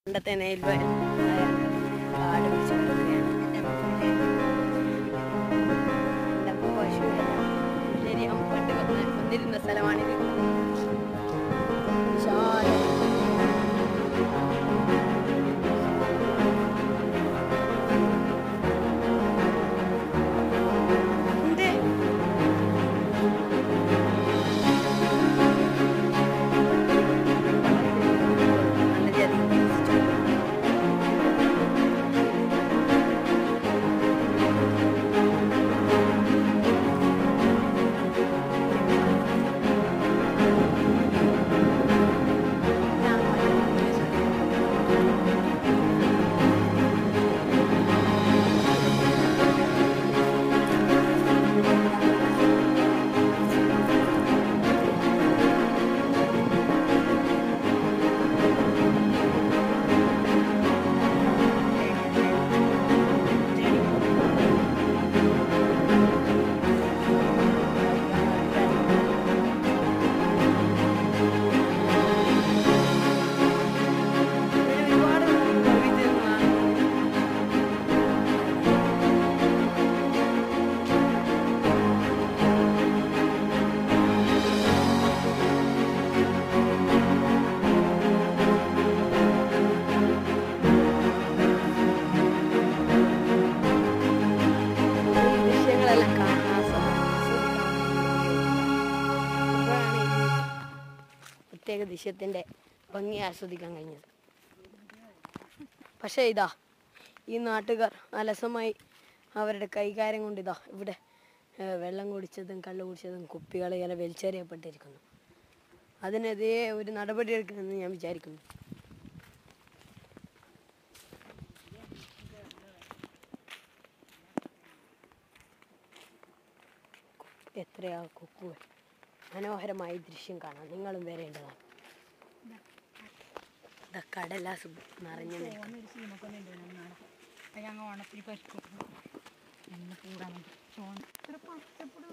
പണ്ടത്തെ നെൽവയൽ കാട് പിടിച്ചുകൊണ്ടിരിക്കുകയാണ് എൻ്റെ അമ്മ പശുവല്ല ശരി അമ്മ പണ്ട് വന്ന് വന്നിരുന്ന സ്ഥലമാണിത് വിശാലം. എന്തേ? വളരെയധികം വികസിച്ചു. ഒരുപാട് വൈവിധ്യങ്ങളാണ്. ഈ ദൃശ്യങ്ങളെല്ലാം കാണാൻ ആസ്വദിക്കാൻ അപ്പോഴാണ് ഈ പ്രത്യേക ദൃശ്യത്തിൻ്റെ ഭംഗി ആസ്വദിക്കാൻ കഴിഞ്ഞത് പക്ഷേ ഇതാ ഈ നാട്ടുകാർ അലസമായി അവരുടെ കൈകാര്യം കൊണ്ട് ഇതാ ഇവിടെ ഏ, വെള്ളം കുടിച്ചതും കള്ളു കുടിച്ചതും കുപ്പികൾ ഇങ്ങനെ വലിച്ചെറിയപ്പെട്ടിരിക്കുന്നു അതിനെതിരെ ഒരു നടപടി എടുക്കണമെന്ന് ഞാൻ വിചാരിക്കുന്നു എത്രയാ കുക്കുകൾ മനോഹരമായ ഈ ദൃശ്യം കാണാം നിങ്ങളും വരേണ്ടതാണ് ഇതാ കടലാ സുബ് നിറഞ്ഞു നിൽക്കുന്നു ഒരു സീമക്കൊന്നും ഉണ്ട് നാളെ അത് ഞങ്ങൾ ഓണത്തിന് പരിഷ്കരിച്ചു എന്നെ കൂടാൻ ഒരു പച്ചപ്പൊടി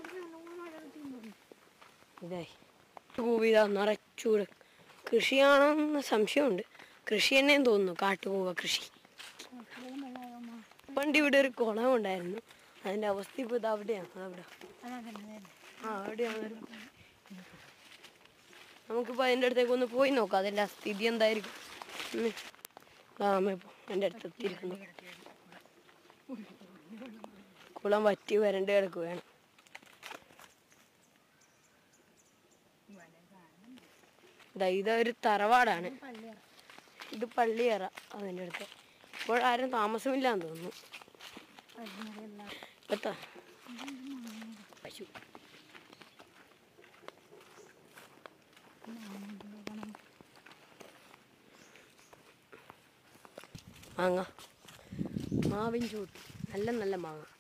ഇതായി കൂവിത നിറച്ചൂട് കൃഷിയാണെന്ന് സംശയമുണ്ട് കൃഷി തന്നെയും തോന്നുന്നു കാട്ടുകൂവ കൃഷി പണ്ട് ഇവിടെ ഒരു കുളം ഉണ്ടായിരുന്നു അതിന്റെ അവസ്ഥ ഇപ്പൊ ഇത് അവിടെയാണ് അതവിടെ ആ അവിടെയാണ് ഒരു നമുക്കിപ്പോ അതിന്റെ അടുത്തേക്ക് ഒന്ന് പോയി നോക്കാം അതിന്റെ സ്ഥിതി എന്തായിരിക്കും ഉം. ആ അമ്മ ഇപ്പൊ എൻ്റെ അടുത്ത് എത്തിയിരിക്കുന്നു കുളം വറ്റി വരണ്ട് കിടക്കുകയാണ് ദാ ഇതൊരു തറവാടാണ് ഇത് പള്ളിയറ അതിൻ്റെ അടുത്ത് ഇപ്പോൾ ആരും താമസമില്ലാന്ന് തോന്നുന്നു ഇപ്പത്താ പശു മാങ്ങ മാവിൻ ചൂട്ട് നല്ല നല്ല മാങ്ങ